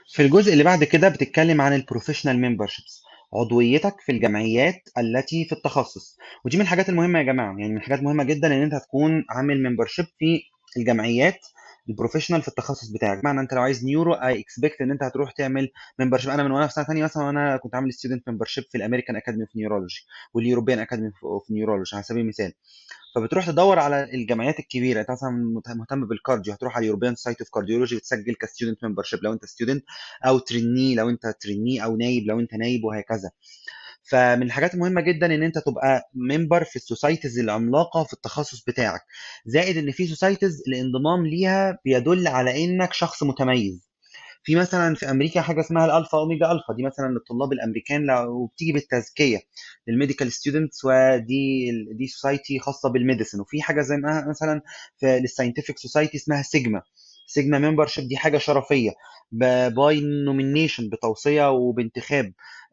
في الجزء اللي بعد كده بتتكلم عن البروفيشنال ممبرشيبس عضويتك في الجمعيات التي في التخصص ودي من الحاجات المهمه يا جماعه يعني من الحاجات المهمه جدا ان انت تكون عامل ممبرشيب في الجمعيات البروفيشنال في التخصص بتاعك بمعنى انت لو عايز نيورو اي اكسبكت ان انت هتروح تعمل ممبرشيب انا من وانا في سنه ثانيه مثلا وانا كنت عامل ستودنت ممبرشيب في الامريكان اكاديمي اوف نيورولوجي واليوروبيان اكاديمي اوف نيورولوجي على سبيل المثال فبتروح تدور على الجمعيات الكبيره انت مثلا مهتم بالكارديو هتروح على اليوروبيان سايت اوف كارديولوجي وتسجل كستودنت ممبرشيب لو انت ستودنت او تريني لو انت تريني او نايب لو انت نايب وهكذا فمن الحاجات المهمه جدا ان انت تبقى ممبر في السوسايتيز العملاقه في التخصص بتاعك زائد ان في سوسايتيز الانضمام ليها بيدل على انك شخص متميز في مثلا في امريكا حاجه اسمها الالفا اوميجا الفا دي مثلا للطلاب الامريكان لو بتيجي بالتزكيه للميديكال ستودنتس ودي دي سوسايتي خاصه بالميديسن وفي حاجه زي ما مثلا في للساينتفك سوسايتي اسمها سيجما سيجما ممبرشيب دي حاجه شرفيه باي نومينيشن بتوصيه وبانتخاب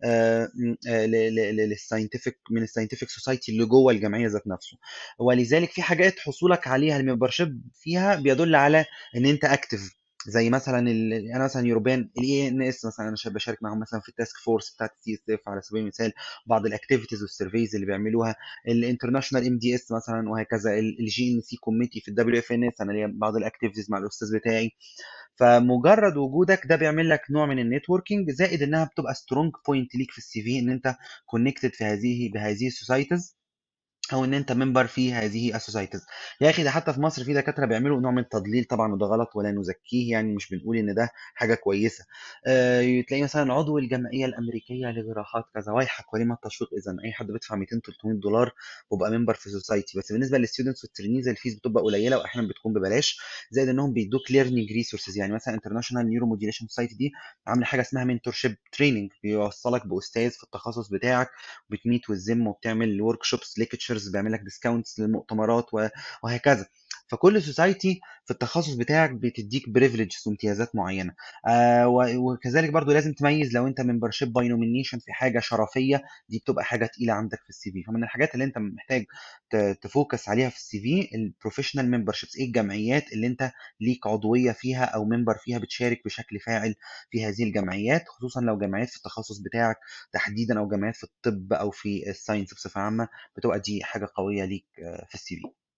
للساينتفك من الساينتفك سوسايتي اللي جوه الجمعيه ذات نفسه ولذلك في حاجات حصولك عليها الممبرشيب فيها بيدل على ان انت اكتف زي مثلا ال... انا مثلا يوروبيان الاي ان اس مثلا انا بشارك معاهم مثلا في التاسك فورس بتاعت السي اس اف على سبيل المثال بعض الاكتيفيتيز والسيرفيز اللي بيعملوها الانترناشونال ام دي اس مثلا وهكذا الجي ان سي كوميتي في الدبليو اف ان اس انا ليا بعض الاكتيفيتيز مع الاستاذ بتاعي فمجرد وجودك ده بيعمل لك نوع من النتوركينج زائد انها بتبقى سترونج بوينت ليك في السي في ان انت كونكتد في هذه بهذه السوسايتيز او ان انت ممبر في هذه السوسايتيز يا اخي ده حتى في مصر في دكاتره بيعملوا نوع من التضليل طبعا وده غلط ولا نزكيه يعني مش بنقول ان ده حاجه كويسه أه تلاقي مثلا عضو الجمعيه الامريكيه لجراحات كذا ويحك ولما التشويق اذا اي حد بيدفع 200 300 دولار بيبقى ممبر في سوسايتي بس بالنسبه للستودنتس والترينيز الفيز بتبقى قليله واحيانا بتكون ببلاش زائد انهم بيدوك ليرنينج ريسورسز يعني مثلا انترناشونال نيورو موديليشن سوسايتي دي عامله حاجه اسمها منتورشيب تريننج بيوصلك باستاذ في التخصص بتاعك بتميت والزم وبتعمل ورك شوبس ليكتشرز بيعمل لك ديسكاونتس للمؤتمرات وهكذا فكل سوسايتي في التخصص بتاعك بتديك بريفليجز وامتيازات معينه آه وكذلك برضو لازم تميز لو انت ممبرشيب باي نومينيشن في حاجه شرفيه دي بتبقى حاجه تقيله عندك في السي في فمن الحاجات اللي انت محتاج تفوكس عليها في السي في البروفيشنال ممبرشيبس ايه الجمعيات اللي انت ليك عضويه فيها او ممبر فيها بتشارك بشكل فاعل في هذه الجمعيات خصوصا لو جمعيات في التخصص بتاعك تحديدا او جمعيات في الطب او في الساينس بصفه عامه بتبقى دي حاجه قويه ليك في السي في